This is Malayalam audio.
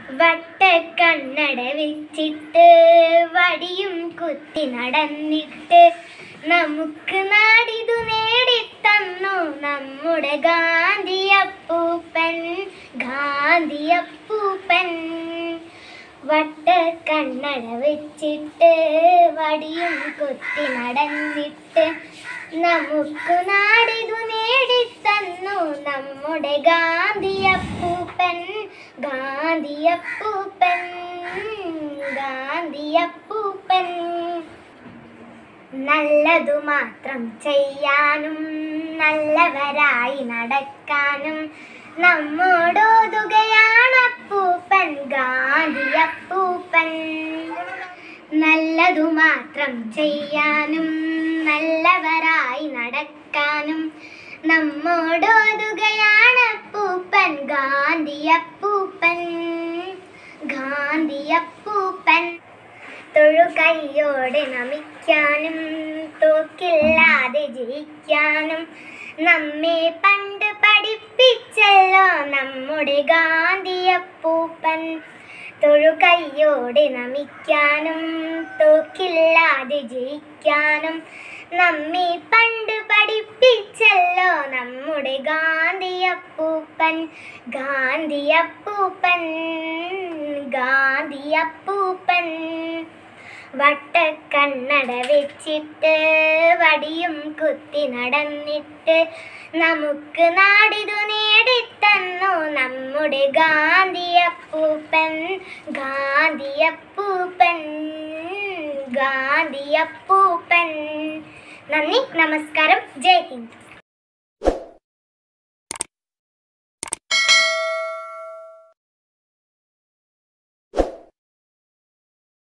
വട്ടക്കണ്ണട വെച്ചിട്ട് വടിയും കുത്തി നടന്നിട്ട് നമുക്ക് നാടിതു നേടിത്തന്നു നമ്മുടെ ഗാന്ധിയപ്പൂപ്പൻ ഗാന്ധിയപ്പൂപ്പൻ വട്ടക്കണ്ണട വെച്ചിട്ട് വടിയും കുത്തി നടന്നിട്ട് നമുക്ക് നാടിതു നേടിത്തന്നു നമ്മുടെ ഗാന്ധിയപ്പൂപ്പൻ ഗാന്ധിയപ്പൂപ്പൻ ഗാന്ധിയപ്പൂപ്പൻ നല്ലതു മാത്രം ചെയ്യാനും നല്ലവരായി നടക്കാനും നമ്മോടോതുകയാണപ്പൂപ്പൻ ഗാന്ധിയപ്പൂപ്പൻ നല്ലതു മാത്രം ചെയ്യാനും നല്ലവരായി നടക്കാനും നമ്മോടോതുകയാണപ്പൂപ്പൻ ഗാന്ധിയപ്പൂപ്പൻ ഗാന്ധിയപ്പൂപ്പൻ തൊഴുകൈയോടെ നമിക്കാനും തോക്കില്ലാതെ ജയിക്കാനും നമ്മെ പണ്ട് പഠിപ്പിച്ചല്ലോ നമ്മുടെ ഗാന്ധിയപ്പൂപ്പൻ തൊഴുകൈയോടെ നമിക്കാനും തോക്കില്ലാതെ ജയിക്കാനും നമ്മെ പണ്ട് പഠിപ്പിച്ചല്ലോ നമ്മുടെ ഗാന്ധിയപ്പൂപ്പൻ ഗാന്ധിയപ്പൂപ്പൻ ഗാന്ധിയപ്പൂപ്പൻ വട്ടക്കണ്ണട വെച്ചിട്ട് വടിയും കുത്തി നടന്നിട്ട് നമുക്ക് നാടിതു നേടിത്തന്നു നമ്മുടെ ഗാന്ധിയപ്പൂപ്പൻ ഗാന്ധിയപ്പൂപ്പൻ ഗാന്ധിയപ്പൂപ്പൻ നന്ദി നമസ്കാരം ജയ് ഹിന്ദ്